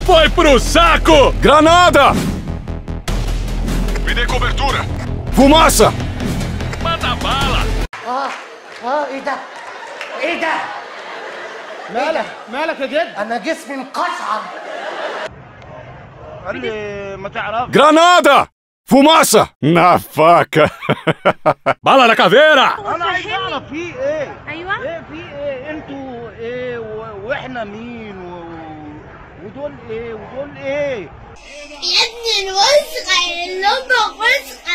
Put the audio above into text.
Foi pro saco! Granada! Me dê cobertura! Fumaça! Manda bala! اه اه ايه ده؟ ايه ده؟ مالك مالك يا جد انا جسمي مقشعر قال لي ما تعرف Granada! Fumaça! Na faca! Bala na caveira! انا عايز اعرف في ايه ايوه ايه في ايه انتوا ايه و- واحنا مين و... ودول ايه ودول ايه يا ابني الوسخة اللي امك وسخة